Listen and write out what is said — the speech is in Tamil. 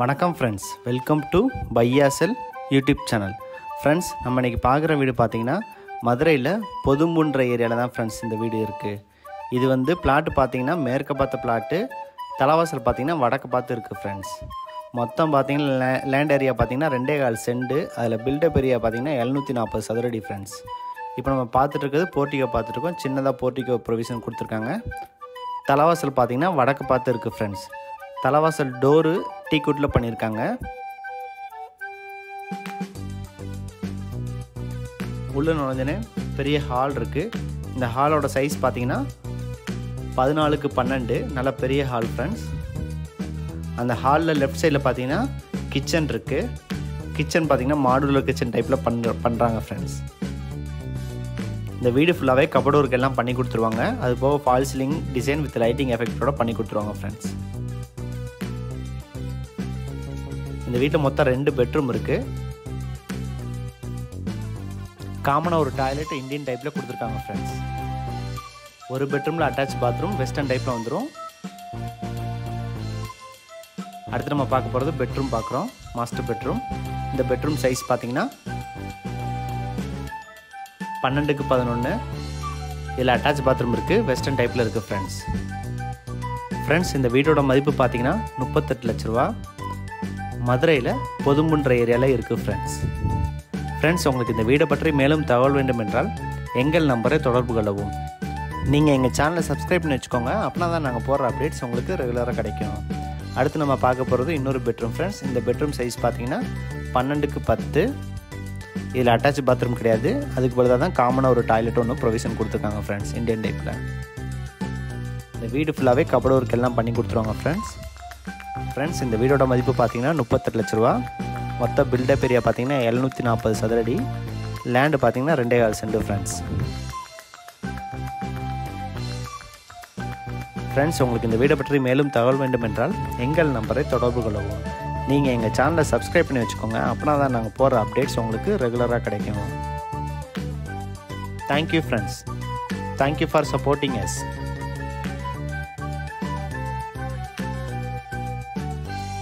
வணக்கம் ஃப்ரெண்ட்ஸ் வெல்கம் டு பையாசல் யூடியூப் சேனல் ஃப்ரெண்ட்ஸ் நம்ம இன்றைக்கி பார்க்குற வீடு பார்த்தீங்கன்னா மதுரையில் பொதும்புன்ற ஏரியாவில் தான் ஃப்ரெண்ட்ஸ் இந்த வீடு இருக்குது இது வந்து பிளாட்டு பார்த்தீங்கன்னா மேற்க பார்த்த பிளாட்டு தலைவாசல் பார்த்தீங்கன்னா வடக்கு பார்த்து இருக்குது ஃப்ரெண்ட்ஸ் மொத்தம் பார்த்தீங்கன்னா லே லேண்ட் ஏரியா பார்த்தீங்கன்னா ரெண்டே கால் செண்டு அதில் பில்டப் ஏரியா பார்த்தீங்கன்னா எழுநூற்றி நாற்பது சதுரடி ஃப்ரெண்ட்ஸ் இப்போ நம்ம பார்த்துட்டு இருக்கிறது போர்ட்டிகோ பார்த்துட்ருக்கோம் சின்னதாக போர்ட்டிகோ ப்ரொவிஷன் கொடுத்துருக்காங்க தலைவாசல் பார்த்தீங்கன்னா வடக்கு பார்த்து இருக்குது ஃப்ரெண்ட்ஸ் தலைவாசல் டோரு டீ குட்டில் பண்ணியிருக்காங்க உள்ள நுழைஞ்சனே பெரிய ஹால் இருக்குது இந்த ஹாலோட சைஸ் பார்த்தீங்கன்னா பதினாலுக்கு பன்னெண்டு நல்ல பெரிய ஹால் ஃப்ரெண்ட்ஸ் அந்த ஹாலில் லெஃப்ட் சைடில் பார்த்தீங்கன்னா கிச்சன் இருக்குது கிச்சன் பார்த்தீங்கன்னா மாடுலர் கிச்சன் டைப்பில் பண்ணுற பண்ணுறாங்க ஃப்ரெண்ட்ஸ் இந்த வீடு ஃபுல்லாகவே கபோர்டு ஒர்க் எல்லாம் பண்ணி கொடுத்துருவாங்க அது போக false ceiling design with lighting எஃபெக்டோட பண்ணி கொடுத்துருவாங்க ஃப்ரெண்ட்ஸ் இந்த வீட்டில் மொத்தம் ரெண்டு பெட்ரூம் இருக்குது காமனாக ஒரு டாய்லெட் இந்தியன் டைப்பில் கொடுத்துருக்காங்க ஃப்ரெண்ட்ஸ் ஒரு பெட்ரூமில் அட்டாச் பாத்ரூம் வெஸ்டர்ன் டைப்பில் வந்துடும் அடுத்து நம்ம பார்க்க போகிறது பெட்ரூம் பார்க்குறோம் மாஸ்டர் பெட்ரூம் இந்த பெட்ரூம் சைஸ் பார்த்தீங்கன்னா பன்னெண்டுக்கு பதினொன்று இதில் அட்டாச் பாத்ரூம் இருக்குது வெஸ்டர்ன் டைப்பில் இருக்குது ஃப்ரெண்ட்ஸ் ஃப்ரெண்ட்ஸ் இந்த வீட்டோட மதிப்பு பார்த்தீங்கன்னா முப்பத்தெட்டு லட்ச ரூபா மதுரையில் பொதும்புன்ற ஏரியாவில் இருக்குது ஃப்ரெண்ட்ஸ் ஃப்ரெண்ட்ஸ் உங்களுக்கு இந்த வீடை பற்றி மேலும் தகவல் வேண்டும் என்றால் எங்கள் நம்பரை தொடர்பு கொள்ளவும் நீங்கள் எங்கள் சேனலை சப்ஸ்கிரைப் பண்ணி வச்சுக்கோங்க அப்படின்னா தான் நாங்கள் போடுற அப்டேட்ஸ் உங்களுக்கு ரெகுலராக கிடைக்கும் அடுத்து நம்ம பார்க்க போகிறது இன்னொரு பெட்ரூம் ஃப்ரெண்ட்ஸ் இந்த பெட்ரூம் சைஸ் பார்த்தீங்கன்னா பன்னெண்டுக்கு பத்து இதில் அட்டாச் பாத்ரூம் கிடையாது அதுக்கு பதிலாக தான் காமனாக ஒரு டாய்லெட் ஒன்று ப்ரொவிஷன் கொடுத்துருக்காங்க ஃப்ரெண்ட்ஸ் இந்தியன் டைப்பில் இந்த வீடு ஃபுல்லாகவே கபோர்டு ஒர்க் எல்லாம் பண்ணி கொடுத்துருவாங்க ஃப்ரெண்ட்ஸ் ஃப்ரெண்ட்ஸ் இந்த வீடோட மதிப்பு பார்த்தீங்கன்னா முப்பத்தெட்டு லட்ச ரூபா மொத்த பில்டப் ஏரியா பார்த்தீங்கன்னா எழுநூற்றி நாற்பது சதுரடி லேண்டு பார்த்தீங்கன்னா ரெண்டே கால் சென்ட் ஃப்ரெண்ட்ஸ் ஃப்ரெண்ட்ஸ் உங்களுக்கு இந்த வீடை பற்றி மேலும் தகவல் வேண்டும் என்றால் எங்கள் நம்பரை தொடர்பு கொள்ளவும் நீங்கள் எங்கள் சேனலை சப்ஸ்கிரைப் பண்ணி வச்சுக்கோங்க அப்படின்னா தான் நாங்கள் போகிற அப்டேட்ஸ் உங்களுக்கு ரெகுலராக கிடைக்கும் thank you friends thank you for supporting S